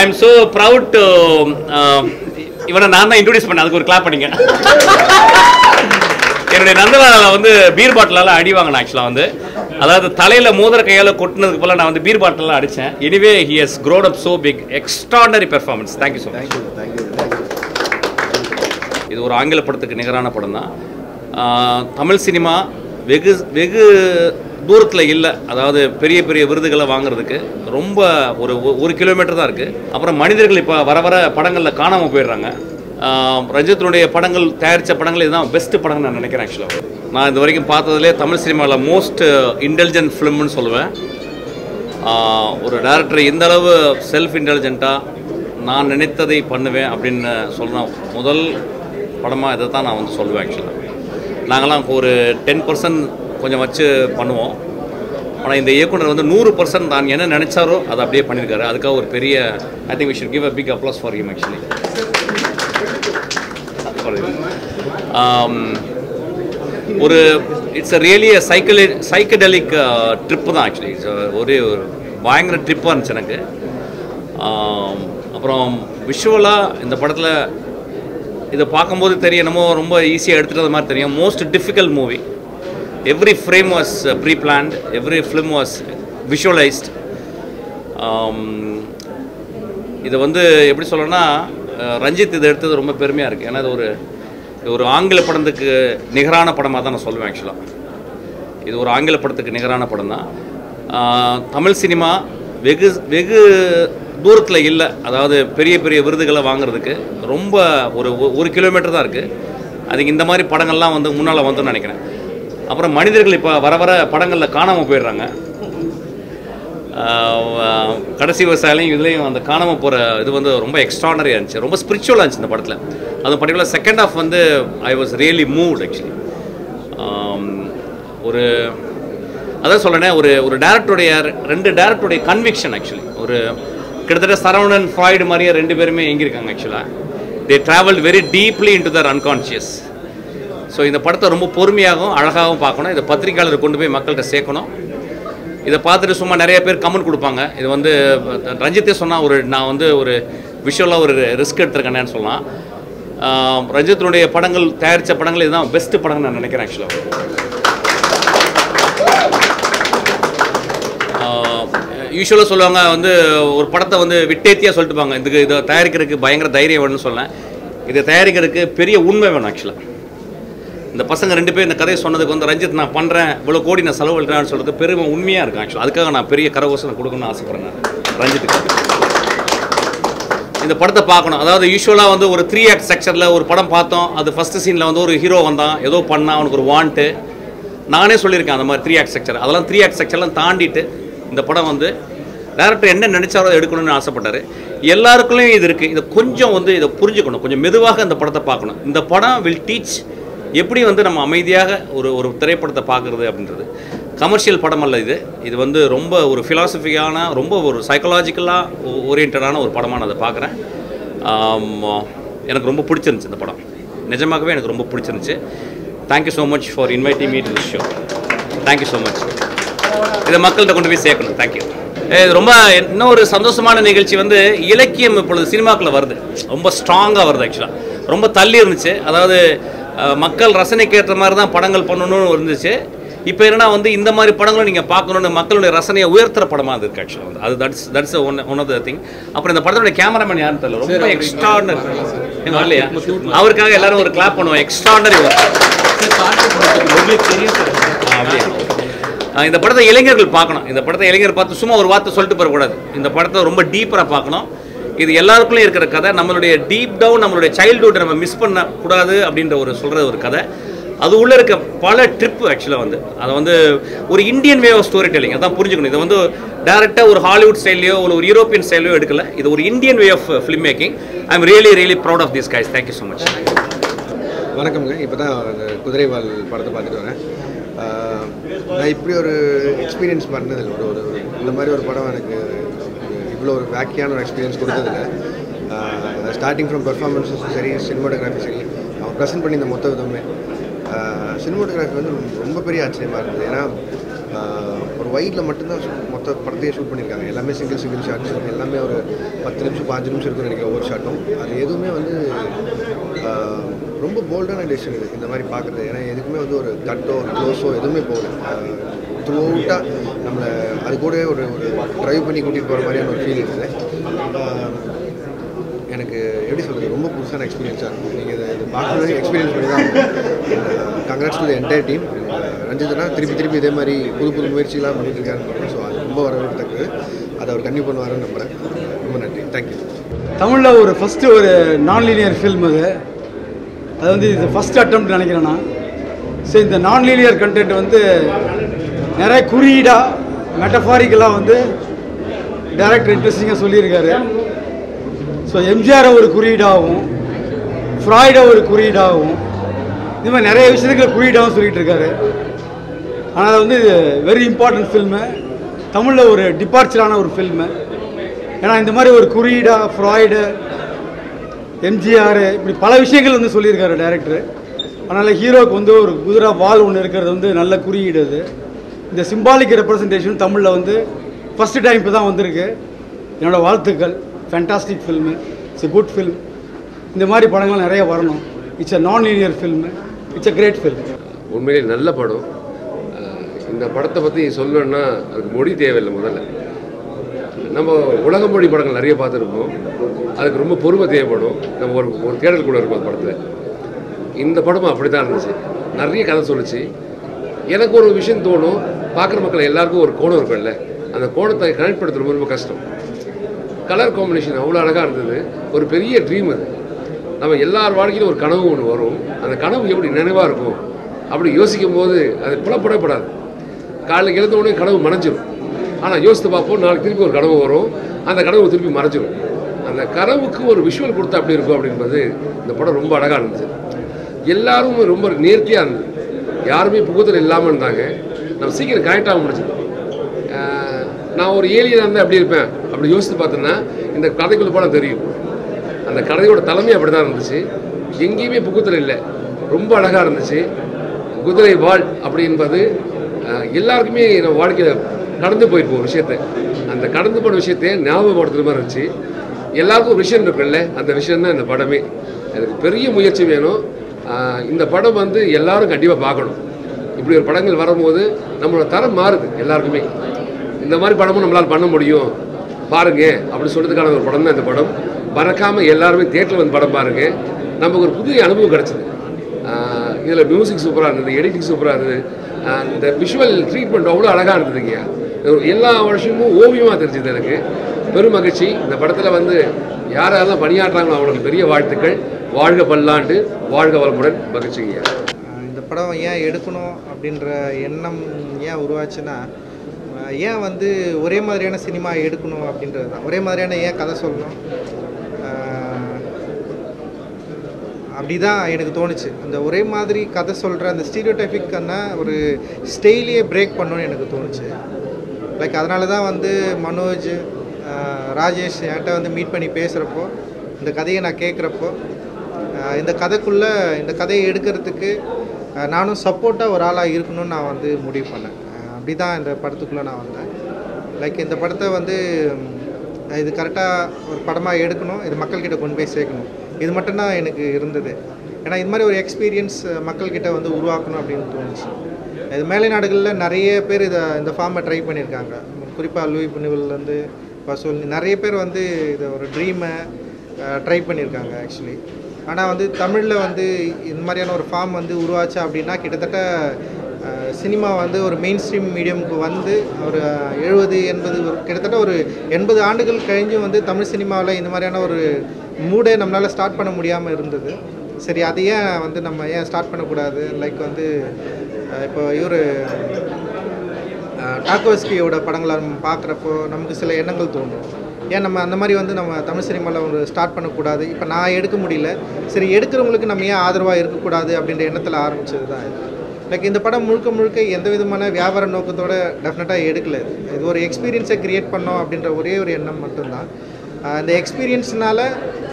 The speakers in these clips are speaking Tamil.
எம் so proud டு இவனை நான் தான் இன்ட்ரோடியூஸ் பண்ணேன் அதுக்கு ஒரு கிளாப் பண்ணிங்க என்னுடைய நந்தலால வந்து பீர் பாட்டிலால அடி வாங்கினேன் ஆக்சுவலாக வந்து அதாவது தலையில் மோதிர கையால் கொட்டினதுக்கு போல நான் வந்து பீர் பாட்டிலாம் அடித்தேன் anyway he has grown up so big extraordinary performance thank you so much இது ஒரு ஆங்கில படத்துக்கு நிகரான படம் தான் ஆஹ், தமிழ் சினிமா வெகு வெகு தூரத்தில் இல்லை அதாவது பெரிய பெரிய விருதுகளை வாங்குறதுக்கு ரொம்ப ஒரு ஒ- ஒரு கிலோமீட்டர் தான் இருக்குது அப்புறம் மனிதர்கள் இப்போ வர வர படங்களில் காணாமல் போயிடுறாங்க ஆஹ், ரஞ்சித்தினுடைய படங்கள் தயாரித்த படங்கள் இதுதான் பெஸ்ட் படம்னு நான் நினைக்கிறேன் ஆக்சுவலாக நான் இது வரைக்கும் பார்த்ததுலே தமிழ் சினிமாவில் மோஸ்ட் இன்டெலிஜென்ட் ஃபிலிம்னு சொல்லுவேன் ஆஹ், ஒரு டேரக்டர் எந்த அளவு செல்ஃப் இன்டெலிஜென்ட்டாக நான் நினைத்ததை பண்ணுவேன் அப்படின்னு சொல்கிற முதல் படமாக இதை தான் நான் வந்து சொல்லுவேன் ஆக்சுவலாக நாங்களாம் ஒரு டென் பர்சன்ட் கொஞ்சம் வச்சு பண்ணுவோம் ஆனால் இந்த இயக்குனர் வந்து நூறு பர்சன்ட் தான் என்ன நினைச்சாரோ அதை அப்படியே பண்ணியிருக்காரு அதுக்காக ஒரு பெரிய I think we should give a big applause for him actually ஒரு it's a really cycle psychedelic trip தான் ஆக்சுவலி ஒரே ஒரு பயங்கர ட்ரிப்பாக இருந்துச்சு எனக்கு ஆம், அப்புறம் விஷுவலாக இந்த படத்தில் இதை பார்க்கும்போது தெரியும் என்னமோ ரொம்ப ஈஸியாக எடுத்துகிட்டு மாதிரி தெரியும் most difficult movie every frame was preplanned every film was visualised இதை வந்து எப்படி சொல்லணும்னா அஹ், ரஞ்சித் இதை எடுத்தது ரொம்ப பெருமையாக இருக்குது ஏன்னா இது ஒரு இது ஒரு ஆங்கில படத்துக்கு நிகரான படமாக தான் நான் சொல்லுவேன் ஆக்சுவலாக இது ஒரு ஆங்கில படத்துக்கு நிகரான படம் தான் ஆஹ், தமிழ் சினிமா வெகு வெகு தூரத்தில் இல்லை அதாவது பெரிய பெரிய விருதுகளை வாங்குறதுக்கு ரொம்ப ஒரு ஒ- ஒரு கிலோமீட்டர் தான் இருக்குது அதுக்கு இந்த மாதிரி படங்கள்லாம் வந்து முன்னால் வந்துன்னு நினைக்கிறேன் அப்புறம் மனிதர்கள் இப்போ வர வர படங்களில் காணாமல் போயிடுறாங்க ஆஹ் கடைசி விவசாயிலையும் இதுலேயும் அந்த காணாமல் போகிற இது வந்து ரொம்ப எக்ஸ்ட்ரானரியாக இருந்துச்சு ரொம்ப ஸ்பிரிச்சுவலாக இருந்துச்சு இந்த படத்தில் அதுவும் பர்டிகுலர் செகண்ட் ஹாஃப் வந்து I was really moved actually ஒரு அதான் சொல்கிறேனே ஒரு ஒரு டேரக்டருடைய ரெண்டு டேரக்டருடைய கன்விக்ஷன் ஆக்சுவலி ஒரு கிட்டத்தட்ட சரவணன் ஃப்ராய்டு மாதிரியே ரெண்டு பேருமே எங்கிருக்காங்க ஆக்சுவலாக they travel very deeply into their unconscious so இந்த படத்தை ரொம்ப பொறுமையாகவும் அழகாகவும் பார்க்கணும் இதை பத்திரிக்கையாளர் கொண்டு போய் மக்கள்கிட்ட சேர்க்கணும் இதை பார்த்துட்டு சும்மா நிறைய பேர் கமெண்ட் கொடுப்பாங்க இது வந்து ரஞ்சித்தே சொன்னால் ஒரு நான் வந்து ஒரு விஷுவலாக ஒரு ரிஸ்க் எடுத்திருக்கேனேன்னு சொல்லலாம் ஆஹ் ரஞ்சித்தினுடைய படங்கள் தயாரித்த படங்கள் இதுதான் பெஸ்ட் படம்னு நான் நினைக்கிறேன் ஆக்சுவலாக யூஸ்வலாக சொல்லுவாங்க வந்து ஒரு படத்தை வந்து விட்டேத்தியாக சொல்லிட்டுப்பாங்க இதுக்கு இதை தயாரிக்கிறதுக்கு பயங்கர தைரியம் வேணும்னு சொன்னேன் இதை தயாரிக்கிறதுக்கு பெரிய உண்மை வேணும் ஆக்சுவலாக இந்த பசங்க ரெண்டு பேர் இந்த கதையை சொன்னதுக்கு வந்து ரஞ்சித் நான் பண்ணுறேன் இவ்வளோ கோடி நான் செலவழிக்கிறேன்னு சொல்றது பெருமை உண்மையாக இருக்கும் ஆக்சுவலாக அதுக்காக நான் பெரிய கரகோசம் கொடுக்கணும்னு ஆசைப்பட்றேன் நான் ரஞ்சித்துக்கு இந்த படத்தை பார்க்கணும் அதாவது யூஸ்வலாக வந்து ஒரு த்ரீ ஆக்ட் ஸ்ட்ரக்சரில் ஒரு படம் பார்த்தோம் அது ஃபஸ்ட்டு சீனில் வந்து ஒரு ஹீரோ வந்தான் ஏதோ பண்ணான் அவனுக்கு ஒரு வாண்ட்டு நானே சொல்லியிருக்கேன் அந்த மாதிரி த்ரீ ஆக்ட் ஸ்ட்ரக்சர் அதெல்லாம் த்ரீ ஆக்ட் ஸ்ட்ரக்சர்லாம் தாண்டிட்டு இந்த படம் வந்து டேரக்டர் என்ன நினைச்சாரோ அதை எடுக்கணும்னு ஆசைப்பட்டாரு எல்லாருக்குள்ளேயும் இது இருக்குது இதை கொஞ்சம் வந்து இதை புரிஞ்சுக்கணும் கொஞ்சம் மெதுவாக இந்த படத்தை பார்க்கணும் இந்த படம் வில் டீச் எப்படி வந்து நம்ம அமைதியாக ஒரு ஒரு திரைப்படத்தை பார்க்குறது அப்படின்றது கமர்ஷியல் படம் அல்ல இது இது வந்து ரொம்ப ஒரு ஃபிலாசபியான ரொம்ப ஒரு சைக்கலாஜிக்கலாக ஓரியன்டான ஒரு படமாக நான் அதை பார்க்குறேன் எனக்கு ரொம்ப பிடிச்சிருந்துச்சு இந்த படம் நிஜமாகவே எனக்கு ரொம்ப பிடிச்சிருந்துச்சு thank you so much for inviting me to this show thank you so much இதை மக்கள்கிட்ட கொண்டு போய் சேர்க்கணும் தேங்க்யூ இது ரொம்ப இன்னொரு சந்தோஷமான நிகழ்ச்சி வந்து இலக்கியம் இப்பொழுது சினிமாக்குள்ள வருது ரொம்ப ஸ்ட்ராங்காக வருது ஆக்சுவலாக ரொம்ப தள்ளி இருந்துச்சு அதாவது அஹ், மக்கள் ரசனைக்கு ஏற்ற மாதிரி தான் படங்கள் பண்ணணும்னு இருந்துச்சு இப்போ என்னன்னா வந்து இந்த மாதிரி படங்களும் நீங்கள் பார்க்கணுன்னு மக்களுடைய ரசனையை உயர்த்துற படமாக அது இருக்கு ஆக்சுவலாக வந்து அது that's that's one one of the thing அப்புறம் இந்த படத்தோட கேமராமேன் யாருன்னு தெரியல ரொம்ப எக்ஸ்ட்ராடனரி எங்க வரலையா அவருக்காக எல்லாரும் ஒரு கிளாப் பண்ணுவோம் எக்ஸ்ட்ராடனரி அப்படியே ஆஹ் இந்த படத்தை இளைஞர்கள் பார்க்கணும் இந்த படத்தை இளைஞர் பார்த்து சும்மா ஒரு வார்த்தை சொல்லிட்டு போகக்கூடாது இந்த படத்தை ரொம்ப டீப்பராக பார்க்கணும் இது எல்லாருக்குள்ளேயும் இருக்கிற கதை நம்மளுடைய டீப் டவுன் நம்மளுடைய சைல்டுஹுட் நம்ம மிஸ் பண்ணக்கூடாது அப்படின்ற ஒரு சொல்கிற ஒரு கதை அது உள்ளே இருக்க பல ட்ரிப் ஆக்சுவலாக வந்து அதை வந்து ஒரு Indian way of story telling அதான் புரிஞ்சுக்கணும் இதை வந்து டேரெக்டாக ஒரு ஹாலிவுட் ஸ்டைலையோ ஒரு ஒரு யூரோப்பியன் ஸ்டைலையோ எடுக்கல இது ஒரு Indian way of film making I am really really proud of this guys thank you so much வணக்கம்ங்க இப்போ தான் அந்த குதிரைவால் படத்தை பார்த்துட்டு வரேன் ஆஹ் நான் இப்படி ஒரு எக்ஸ்பீரியன்ஸ் பண்ணதில்லை ஒரு ஒரு ஒரு- இந்த மாதிரி ஒரு படம் எனக்கு இவ்வளோ ஒரு வேக்கியான ஒரு எக்ஸ்பீரியன்ஸ் கொடுத்ததில்ல ஸ்டார்டிங் ஃப்ரம் பெர்ஃபார்மன்ஸும் சரி சினிமாட்டோகிராஃபி சரி அவன் ப்ரெசென்ட் பண்ணி இந்த மொத்த விதமே சினிமாட்டோகிராஃபி வந்து ரொம்ப பெரிய ஆச்சரியமாக இருந்தது ஏன்னா ஆஹ் ஒரு ஒரு வைடில் மட்டும்தான் shoot- மொத்த படத்தையும் ஷூட் பண்ணியிருக்காங்க எல்லாமே சிங்கிள் சிங்கிள் ஷாட்ஸ் எல்லாமே ஒரு பத்து நிமிஷம் பாஞ்சு நிமிஷம் இருக்குன்னு நினைக்கிறேன் ஒவ்வொரு ஷாட்டும் அது எதுவுமே வந்து ஆஹ், ரொம்ப போல்டான டெசிஷன் இது இந்த மாதிரி பார்க்குறது ஏன்னா எதுக்குமே வந்து ஒரு கட்டோ ஒரு க்ளோஸோ எதுவுமே போகல த்ரூ அவுட்டாக நம்மளை அது கூட ஒரு ஒரு ட்ரைவ் பண்ணி கூட்டிகிட்டு போகிற மாதிரியான ஒரு ஃபீல் இருக்குது ஆஹ், எனக்கு எப்படி சொல்கிறது ரொம்ப புதுசான எக்ஸ்பீரியன்ஸாக இருக்கும் நீங்கள் இதை இது பார்க்கணும் எக்ஸ்பீரியன்ஸ் பண்ணி தான் கங்க்ராட்ஸ் டு என்டையர் டீம் ரஞ்சித்னா திருப்பி திருப்பி இதே மாதிரி புது புது முயற்சிகளாக பண்ணிட்டு இருக்காருன்னு ஸோ அது ரொம்ப வரவேற்கத்தக்கது அதை அவர் கன்டினியூ பண்ணுவாருன்னு நம்புகிறேன் ரொம்ப நன்றி தேங்க்யூ தமிழில் ஒரு ஃபஸ்ட்டு ஒரு நான் லீனியர் ஃபில்ம் அது அது வந்து இது ஃபஸ்ட் அட்டம் நினைக்கிறேன் நான் ஸோ இந்த நான் லீனியர் கண்டென்ட் வந்து நிறைய குறியீடாக மெட்டஃபாரிக்கலாக வந்து டைரக்டர் இன்ட்ரெஸ்டிங்காக சொல்லியிருக்காரு ஸோ எம்ஜிஆரை ஒரு குறியீடாகவும் ஃப்ராய்டை ஒரு குறியீடாகவும் இந்த மாதிரி நிறைய விஷயத்துக்கு குறியீடாகவும் சொல்லிகிட்டு இருக்காரு ஆனால் அது வந்து வெரி இம்பார்ட்டன்ட் ஃபில்மு தமிழில் ஒரு டிபார்ச்சரான ஒரு ஃபில்மு ஏன்னா இந்த மாதிரி ஒரு குறியீடா ஃப்ராய்டு எம்ஜிஆர் இப்படி பல விஷயங்கள் வந்து சொல்லியிருக்காரு டைரக்டர் அதனால் ஹீரோக்கு வந்து ஒரு குதிரை வால் ஒன்று இருக்கிறது வந்து நல்ல குறியீடு அது இந்த சிம்பாலிக் ரெப்ரசன்டேஷன் தமிழில் வந்து ஃபஸ்ட்டு டைம் இப்போ தான் வந்திருக்கு என்னோடய வாழ்த்துக்கள் fantastic film it's a good film இந்த மாதிரி படங்கள் நிறைய வரணும் it's a non linear film it's a great film உண்மையிலே நல்ல படம் அஹ் இந்த படத்தை பற்றி சொல்லணுன்னா அதுக்கு மொழி தேவையில்லை முதல்ல நம்ம உலக மொழி படங்கள் நிறைய பார்த்துருப்போம் அதுக்கு ரொம்ப பொறுமை தேவைப்படும் நம்ம ஒரு ஒரு தேடல் கூட இருக்கும் அந்த படத்தில் இந்த படமும் அப்படி தான் இருந்துச்சு நிறைய கதை சொல்லுச்சு எனக்கு ஒரு விஷயம் தோணும் பார்க்குற மக்கள் எல்லாருக்கும் ஒரு கோணம் இருக்கும்ல அந்த கோணத்தை கனெக்ட் பண்ணுறது ரொம்ப ரொம்ப கஷ்டம் கலர் காம்பினேஷன் அவ்வளோ அழகாக இருந்தது ஒரு பெரிய ட்ரீம் அது நம்ம எல்லார் வாழ்க்கையிலும் ஒரு கனவு ஒன்று வரும் அந்த கனவு எப்படி நினைவாக இருக்கும் அப்படி யோசிக்கும் போது அது புலப்படப்படாது காலையில் எழுந்த உடனே கனவு மறைஞ்சிரும் ஆனால் யோசித்து பார்ப்போம் நாளைக்கு திருப்பி ஒரு கனவு வரும் அந்த கனவு திருப்பி மறைஞ்சிரும் அந்த கனவுக்கு ஒரு விஷுவல் கொடுத்தா அப்படி இருக்கும் அப்படின்றது இந்த படம் ரொம்ப அழகாக இருந்துச்சு எல்லாரும் ரொம்ப நேர்த்தியாக இருந்தது யாருமே புகுதல் இல்லாமல் இருந்தாங்க நம்ம சீக்கிரம் கனெக்டாக முடிச்சது ஆஹ் நான் ஒரு ஏலியனாக இருந்தால் எப்படி இருப்பேன் அப்படி யோசித்து பார்த்தேன்னா இந்த கதைக்குள்ள போனால் தெரியும் அந்த கதையோட தலைமை அப்படி தான் இருந்துச்சு எங்கேயுமே புகுத்தல் இல்லை ரொம்ப அழகாக இருந்துச்சு குதிரை வாழ் அப்படி என்பது ஆஹ் எல்லாருக்குமே நம்ம வாழ்க்கையில் கடந்து போயிருப்போம் ஒரு விஷயத்தை அந்த கடந்து போன விஷயத்தை ஞாபகப்படுத்துகிற மாதிரி இருந்துச்சு எல்லாருக்கும் ஒரு விஷயம் இருக்குல்ல அந்த விஷயம் தான் இந்த படமே எனக்கு பெரிய முயற்சி வேணும் ஆஹ் இந்த படம் வந்து எல்லாரும் கண்டிப்பாக பார்க்கணும் இப்படி ஒரு படங்கள் வரும்போது நம்மளோட தரம் மாறுது எல்லாருக்குமே இந்த மாதிரி படமும் நம்மளால் பண்ண முடியும் பாருங்க அப்படி சொல்றதுக்கான ஒரு படம் தான் இந்த படம் மறக்காம எல்லாருமே தேட்டரில் வந்து படம் பாருங்க நமக்கு ஒரு புதிய அனுபவம் கிடைச்சது ஆஹ் இதுல மியூசிக் சூப்பராக இருந்தது எடிட்டிங் சூப்பராக இருந்தது ஆஹ் இந்த விஷுவல் ட்ரீட்மெண்ட் அவ்வளோ அழகாக இருந்ததுங்க எல்லா வருஷமும் ஓவியமாக தெரிஞ்சது எனக்கு பெரும் மகிழ்ச்சி இந்த படத்தில் வந்து யாரெல்லாம் பணியாற்றுறாங்களோ அவங்களுக்கு பெரிய வாழ்த்துக்கள் வாழ்க பல்லாண்டு வாழ்க வளமுடன் மகிழ்ச்சிங்க ஆஹ் இந்த படம் ஏன் எடுக்கணும் அப்படின்ற எண்ணம் ஏன் உருவாச்சுன்னா ஆஹ் ஏன் வந்து ஒரே மாதிரியான சினிமா எடுக்கணும் அப்படின்றது தான் ஒரே மாதிரியான ஏன் கதை சொல்லணும் அப்படி தான் எனக்கு தோணுச்சு அந்த ஒரே மாதிரி கதை சொல்கிற அந்த ஸ்டீரியோடைபிக்கான ஒரு ஸ்டைலையே பிரேக் பண்ணணும்னு எனக்கு தோணுச்சு லைக் அதனால தான் வந்து மனோஜ் ஆஹ் ராஜேஷ் என்கிட்ட வந்து மீட் பண்ணி பேசுகிறப்போ இந்த கதையை நான் கேட்குறப்போ ஆஹ் இந்த கதைக்குள்ளே இந்த கதையை எடுக்கிறதுக்கு ஆஹ் நானும் சப்போர்ட்டாக ஒரு ஆளாக இருக்கணும்னு நான் வந்து முடிவு பண்ணேன் ஆஹ் அப்படி தான் இந்த படத்துக்குள்ளே நான் வந்தேன் லைக் இந்த படத்தை வந்து ம், இது கரெக்டாக ஒரு படமாக எடுக்கணும் இது மக்கள்கிட்ட கொண்டு போய் சேர்க்கணும் இது மட்டும்தான் எனக்கு இருந்தது ஏன்னா இது மாதிரி ஒரு எக்ஸ்பீரியன்ஸ் மக்கள்கிட்ட வந்து உருவாக்கணும் அப்படின்னு தோணுச்சு இது மேலை நாடுகளில் நிறைய பேர் இதை இந்த ஃபார்மை ட்ரை பண்ணியிருக்காங்க குறிப்பாக லூய் புனிவல்லேருந்து வசூல் நிறைய பேர் வந்து இதை ஒரு ட்ரீமை ட்ரை பண்ணியிருக்காங்க ஆக்சுவலி ஆனால் வந்து தமிழில் வந்து இந்த மாதிரியான ஒரு ஃபார்ம் வந்து உருவாச்சா அப்படின்னா கிட்டத்தட்ட அஹ், சினிமா வந்து ஒரு மெயின் ஸ்ட்ரீம் மீடியமுக்கு வந்து ஒரு எழுபது எண்பது ஒரு- கிட்டத்தட்ட ஒரு எண்பது ஆண்டுகள் கழிஞ்சும் வந்து தமிழ் சினிமாவில் இந்த மாதிரியான ஒரு மூடே நம்மளால் ஸ்டார்ட் பண்ண முடியாமல் இருந்தது சரி அதை ஏன் வந்து நம்ம ஏன் ஸ்டார்ட் பண்ணக்கூடாது லைக் வந்து அஹ், இப்போ இவர் டாக்கோஸ்கியோட படங்களை நம்ம பார்க்குறப்போ நமக்கு சில எண்ணங்கள் தோணும் ஏன் நம்ம அந்த மாதிரி வந்து நம்ம தமிழ் சினிமாவில் ஒரு ஸ்டார்ட் பண்ணக்கூடாது இப்போ நான் எடுக்க முடியல சரி எடுக்கிறவங்களுக்கு நம்ம ஏன் ஆதரவாக இருக்கக்கூடாது அப்படின்ற எண்ணத்தில் ஆரம்பிச்சது தான் இது லைக் இந்த படம் முழுக்க முழுக்க எந்த விதமான வியாபார நோக்கத்தோட டெஃபினட்டாக எடுக்கல இது. இது ஒரு எக்ஸ்பீரியன்ஸை கிரியேட் பண்ணோம் அப்படின்ற ஒரே ஒரு எண்ணம் மட்டும்தான் ஆஹ் இந்த எக்ஸ்பீரியன்ஸ்னால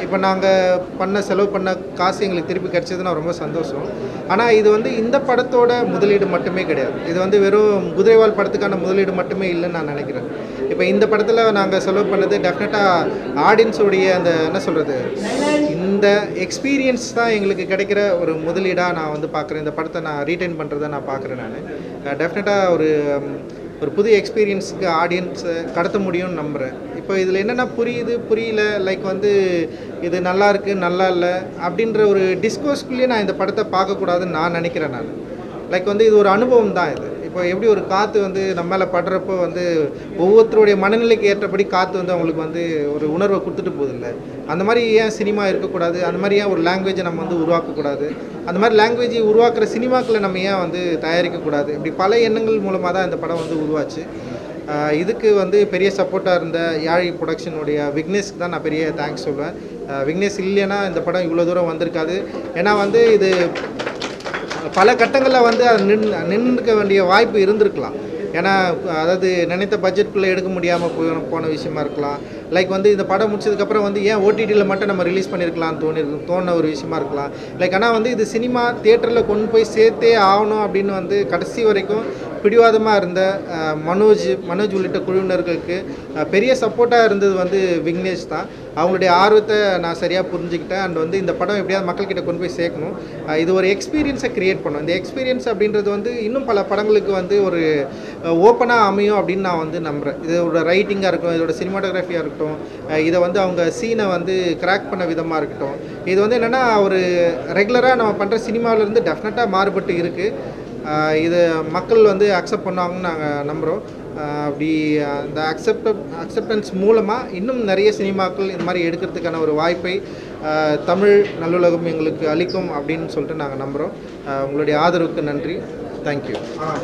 இப்போ நாங்கள் பண்ண செலவு பண்ண காசு எங்களுக்கு திருப்பி கிடைச்சதுன்னா ரொம்ப சந்தோஷம் ஆனால் இது வந்து இந்த படத்தோட முதலீடு மட்டுமே கிடையாது இது வந்து வெறும் குதிரைவால் படத்துக்கான முதலீடு மட்டுமே இல்லைன்னு நான் நினைக்கிறேன் இப்போ இந்த படத்தில் நாங்கள் செலவு பண்ணது டெஃபினட்டாக ஆடியன்ஸோடைய அந்த என்ன சொல்கிறது இந்த எக்ஸ்பீரியன்ஸ் தான் எங்களுக்கு கிடைக்கிற ஒரு முதலீடாக நான் வந்து பார்க்குறேன் இந்த படத்தை நான் ரீட்டைன் பண்ணுறதை நான் பார்க்குறேன் நான் டெஃபினட்டாக ஒரு ம், ஒரு புது எக்ஸ்பீரியன்ஸுக்கு ஆடியன்ஸை கடத்த முடியும்னு நம்புகிறேன் இப்போ இதில் என்னென்ன புரியுது புரியல லைக் வந்து இது நல்லா இருக்கு நல்லா இல்லை அப்படின்ற ஒரு டிஸ்கோஸ்குள்ளேயே நான் இந்த படத்தை பார்க்கக்கூடாதுன்னு நான் நினைக்கிறேன் நான் லைக் வந்து இது ஒரு அனுபவம் தான் இது இப்போ எப்படி ஒரு காற்று வந்து நம்ம மேலே படுறப்போ வந்து ஒவ்வொருத்தருடைய மனநிலைக்கு ஏற்றபடி காற்று வந்து அவங்களுக்கு வந்து ஒரு உணர்வை கொடுத்துட்டு போகுதில்ல அந்த மாதிரி ஏன் சினிமா இருக்கக்கூடாது அந்த மாதிரி ஏன் ஒரு லாங்குவேஜை நம்ம வந்து உருவாக்கக்கூடாது அந்த மாதிரி லாங்குவேஜை உருவாக்குற சினிமாக்களை நம்ம ஏன் வந்து தயாரிக்கக்கூடாது இப்படி பல எண்ணங்கள் மூலமாக தான் இந்த படம் வந்து உருவாச்சு ஆஹ் இதுக்கு வந்து பெரிய சப்போர்ட்டாக இருந்த யாழி ப்ரொடக்ஷனுடைய விக்னேஷ்க்கு தான் நான் பெரிய தேங்க்ஸ் சொல்லுவேன் ஆஹ் விக்னேஷ் இல்லைன்னா இந்த படம் இவ்வளோ தூரம் வந்திருக்காது ஏன்னா வந்து இது பல கட்டங்களில் வந்து அது நின் நின்றுக்க வேண்டிய வாய்ப்பு இருந்திருக்கலாம் ஏன்னா அதாவது நினைத்த பட்ஜெட்குள்ளே எடுக்க முடியாமல் போய் போன விஷயமா இருக்கலாம் லைக் வந்து இந்த படம் முடிச்சதுக்கப்புறம் வந்து ஏன் ஓடிடியில் மட்டும் நம்ம ரிலீஸ் பண்ணியிருக்கலாம்னு தோணி தோணுன ஒரு விஷயமா இருக்கலாம் லைக் ஆனால் வந்து இது சினிமா தியேட்டரில் கொண்டு போய் சேர்த்தே ஆகணும் அப்படின்னு வந்து கடைசி வரைக்கும் பிடிவாதமாக இருந்த அஹ், மனோஜ் மனோஜ் உள்ளிட்ட குழுவினர்களுக்கு அஹ், பெரிய சப்போர்ட்டாக இருந்தது வந்து விக்னேஷ் தான் அவங்களுடைய ஆர்வத்தை நான் சரியாக புரிஞ்சுக்கிட்டேன் அண்ட் வந்து இந்த படம் எப்படியாவது மக்கள்கிட்ட கொண்டு போய் சேர்க்கணும் அஹ், இது ஒரு எக்ஸ்பீரியன்ஸை க்ரியேட் பண்ணும் இந்த எக்ஸ்பீரியன்ஸ் அப்படின்றது வந்து இன்னும் பல படங்களுக்கு வந்து ஒரு ஓப்பனாக அமையும் அப்படின்னு நான் வந்து நம்புகிறேன் இதோட ரைட்டிங்காக இருக்கட்டும் இதோட சினிமாட்டோகிராஃபியாக இருக்கட்டும் அஹ், இதை வந்து அவங்க சீனை வந்து கிராக் பண்ண விதமாக இருக்கட்டும் இது வந்து என்னென்னா ஒரு ரெகுலராக நம்ம பண்ணுற சினிமாவிலேருந்து டெஃபினட்டாக மாறுபட்டு இருக்குது ஆஹ் இது மக்கள் வந்து அக்செப்ட் பண்ணுவாங்கன்னு நாங்கள் நம்புகிறோம் அப்படி அந்த அக்செப்ட் அக்செப்டன்ஸ் மூலமாக இன்னும் நிறைய சினிமாக்கள் இந்த மாதிரி எடுக்கிறதுக்கான ஒரு வாய்ப்பை ஆஹ் தமிழ் நல்லுலகம் எங்களுக்கு அளிக்கும் அப்படின்னு சொல்லிட்டு நாங்கள் நம்புகிறோம் உங்களுடைய ஆதரவுக்கு நன்றி தேங்க்யூ